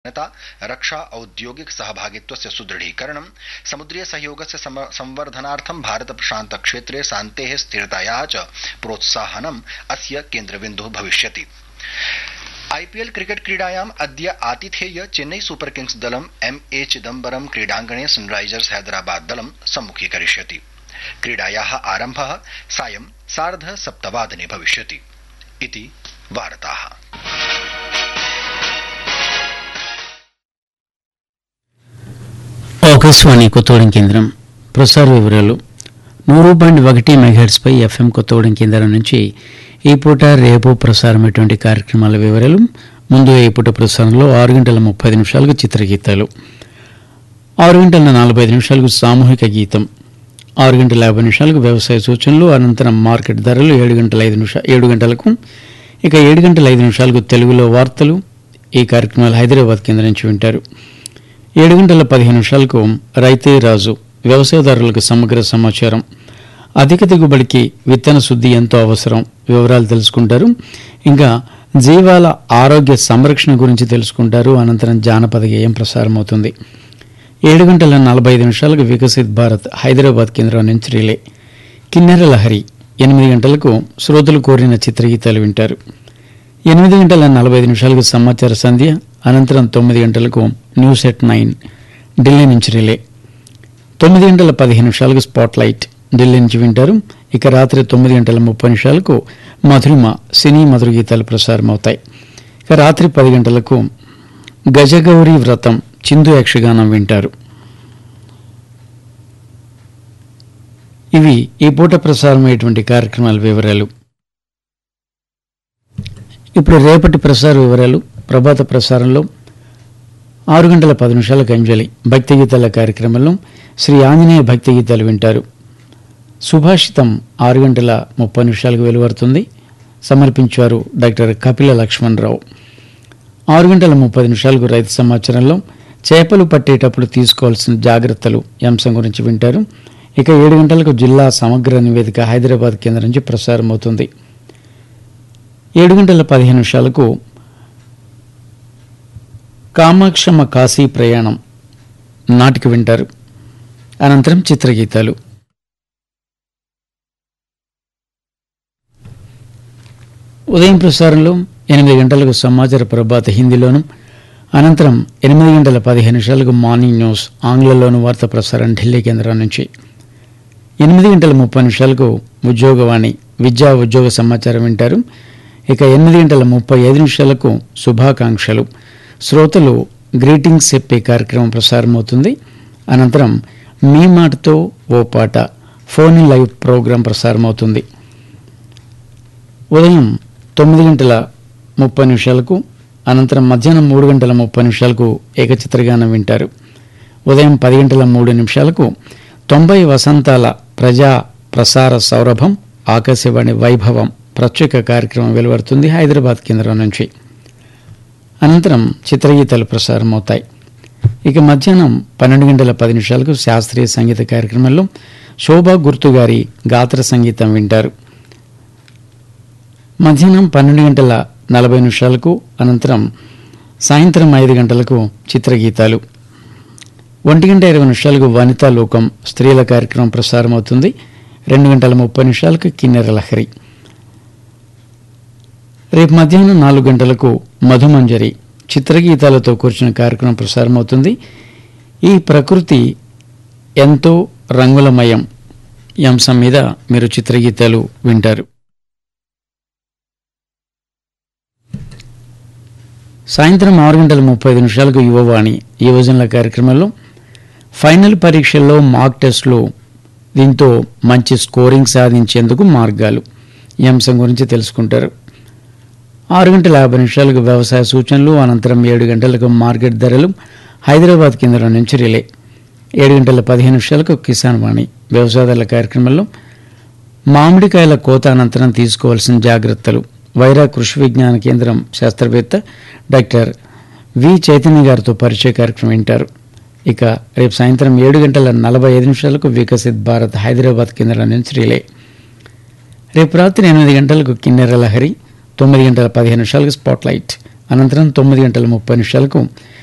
नेता रक्षा औद्योगिक सहभागित्वस्य सुदृढीकरणं समुद्रीय सहयोगस्य सम- संवर्धनार्थं भारत प्रशान्त क्षेत्रे शान्तेः स्थिरतायाः च प्रोत्साहनम् अस्य केन्द्रबिन्दुः भविष्यति आईपीएल क्रिकेट क्रीडायाम् अद्य आतिथेय चेन्नई सुपर किंग्स दलम् एम ए चिदम्बरम् क्रीडाङ्गणे सनराइजर्स हैदराबाद दलं सम्मुखीकरिष्यति क्रीडायाः आरम्भः सायं सार्ध सप्तवादने भविष्यति इति वार्ताः ఆకాశవాణి కొత్తగూడెం కేంద్రం ప్రసార వివరాలు నూరు పాయింట్ ఒకటి మెగాహెట్స్పై ఎఫ్ఎం కొత్తగూడెం కేంద్రం నుంచి ఈ పూట రేపు ప్రసారమైనటువంటి కార్యక్రమాల వివరాలు ముందు ఈ పూట ప్రసారంలో ఆరు గంటల ముప్పై ఐదు నిమిషాలకు చిత్రగీతాలు ఆరు గంటల నలభై ఐదు నిమిషాలకు సామూహిక గీతం ఆరు గంటల యాభై నిమిషాలకు వ్యవసాయ సూచనలు అనంతరం మార్కెట్ ధరలు ఏడు గంటల ఐదు నిమిషాలు ఏడు గంటలకు ఇక ఏడు గంటల ఐదు నిమిషాలకు తెలుగులో వార్తలు ఈ కార్యక్రమాలు హైదరాబాద్ కేంద్రం నుంచి వింటారు ఏడు గంటల పదిహేను నిమిషాలకు రైతే రాజు వ్యవసాయదారులకు సమగ్ర సమాచారం అధిక దిగుబడికి విత్తన శుద్ధి ఎంతో అవసరం వివరాలు తెలుసుకుంటారు ఇంకా జీవాల ఆరోగ్య సంరక్షణ గురించి తెలుసుకుంటారు అనంతరం జానపద గేయం ప్రసారం అవుతుంది ఏడు గంటల నలభై ఐదు నిమిషాలకు వికసిత్ భారత్ హైదరాబాద్ కేంద్రం నుంచి రిలే కిన్నెర లహరి ఎనిమిది గంటలకు శ్రోతలు కోరిన చిత్రగీతాలు వింటారు ఎనిమిది గంటల నలభై ఐదు నిమిషాలకు సమాచార సంధ్య అనంతరం తొమ్మిది గంటలకు న్యూస్ ఎట్ నైన్ ఢిల్లీ నుంచి రిలే తొమ్మిది గంటల పదిహేను నిమిషాలకు స్పాట్ లైట్ ఢిల్లీ నుంచి వింటారు ఇక రాత్రి తొమ్మిది గంటల ముప్పై నిమిషాలకు మధురిమ సినీ మధుర గీతాలు ప్రసారం అవుతాయి ఇక రాత్రి పది గంటలకు గజగౌరి వ్రతం చిందు యక్షగానం వింటారు ఇవి ఈ పూట ప్రసారమయ్యేటువంటి కార్యక్రమాల వివరాలు ఇప్పుడు రేపటి ప్రసార వివరాలు ప్రభాత ప్రసారంలో ఆరు గంటల పది నిమిషాలకు అంజలి భక్తి గీతాల కార్యక్రమంలో శ్రీ ఆంజనేయ భక్తి గీతాలు వింటారు సుభాషితం ఆరు గంటల ముప్పై నిమిషాలకు వెలువడుతుంది సమర్పించారు డాక్టర్ కపిల లక్ష్మణరావు ఆరు గంటల ముప్పై నిమిషాలకు రైతు సమాచారంలో చేపలు పట్టేటప్పుడు తీసుకోవాల్సిన జాగ్రత్తలు ఈ అంశం గురించి వింటారు ఇక ఏడు గంటలకు జిల్లా సమగ్ర నివేదిక హైదరాబాద్ కేంద్రం నుంచి ప్రసారం అవుతుంది ఏడు గంటల పదిహేను నిమిషాలకు కామాక్షమ కాశీ ప్రయాణం నాటిక వింటారు అనంతరం చిత్రగీతాలు ఉదయం ప్రసారంలో ఎనిమిది గంటలకు సమాచార ప్రభాత హిందీలోను అనంతరం ఎనిమిది గంటల పదిహేను నిమిషాలకు మార్నింగ్ న్యూస్ ఆంగ్లంలోను వార్తా ప్రసారం ఢిల్లీ కేంద్రం నుంచి ఎనిమిది గంటల ముప్పై నిమిషాలకు ఉద్యోగవాణి విద్యా ఉద్యోగ సమాచారం వింటారు ఇక ఎనిమిది గంటల ముప్పై ఐదు నిమిషాలకు శుభాకాంక్షలు శ్రోతలు గ్రీటింగ్స్ చెప్పే కార్యక్రమం ప్రసారమవుతుంది అనంతరం మీ మాటతో ఓ పాట ఫోన్ ఇన్ లైవ్ ప్రోగ్రాం ప్రసారమవుతుంది ఉదయం తొమ్మిది గంటల ముప్పై నిమిషాలకు అనంతరం మధ్యాహ్నం మూడు గంటల ముప్పై నిమిషాలకు ఏకచిత్రగానం వింటారు ఉదయం పది గంటల మూడు నిమిషాలకు తొంభై వసంతాల ప్రజా ప్రసార సౌరభం ఆకాశవాణి వైభవం ప్రత్యేక కార్యక్రమం వెలువడుతుంది హైదరాబాద్ కేంద్రం నుంచి అనంతరం చిత్రగీతాలు ప్రసారం అవుతాయి ఇక మధ్యాహ్నం పన్నెండు గంటల పది నిమిషాలకు శాస్త్రీయ సంగీత కార్యక్రమంలో శోభా గుర్తు గారి గాత్ర సంగీతం వింటారు మధ్యాహ్నం పన్నెండు గంటల నలభై నిమిషాలకు అనంతరం సాయంత్రం ఐదు గంటలకు చిత్రగీతాలు ఒంటి గంట ఇరవై నిమిషాలకు వనితా లోకం స్త్రీల కార్యక్రమం ప్రసారం అవుతుంది రెండు గంటల ముప్పై నిమిషాలకు కిన్నెర లహరి రేపు మధ్యాహ్నం నాలుగు గంటలకు మధుమంజరి చిత్రగీతాలతో కూర్చున్న కార్యక్రమం ప్రసారం అవుతుంది ఈ ప్రకృతి ఎంతో రంగులమయం ఈ అంశం మీద మీరు చిత్రగీతాలు వింటారు సాయంత్రం ఆరు గంటల ముప్పై ఐదు నిమిషాలకు యువవాణి యువజనుల కార్యక్రమంలో ఫైనల్ పరీక్షల్లో మాక్ టెస్టులు దీంతో మంచి స్కోరింగ్ సాధించేందుకు మార్గాలు ఈ అంశం గురించి తెలుసుకుంటారు ఆరు గంటల యాభై నిమిషాలకు వ్యవసాయ సూచనలు అనంతరం ఏడు గంటలకు మార్కెట్ ధరలు హైదరాబాద్ కేంద్రం నుంచి రిలే ఏడు గంటల పదిహేను నిమిషాలకు కిసాన్ వాణి వ్యవసాయదారుల కార్యక్రమంలో మామిడికాయల కోత అనంతరం తీసుకోవాల్సిన జాగ్రత్తలు వైరా కృషి విజ్ఞాన కేంద్రం శాస్త్రవేత్త డాక్టర్ వి చైతన్య గారితో పరిచయ కార్యక్రమం వింటారు ఇక రేపు సాయంత్రం ఏడు గంటల నలభై ఐదు నిమిషాలకు వికసిత్ భారత్ హైదరాబాద్ కేంద్రం నుంచి రిలే రేపు రాత్రి ఎనిమిది గంటలకు కిన్నెర లహరి తొమ్మిది గంటల పదిహేను నిమిషాలకు స్పాట్ లైట్ అనంతరం తొమ్మిది గంటల ముప్పై నిమిషాలకు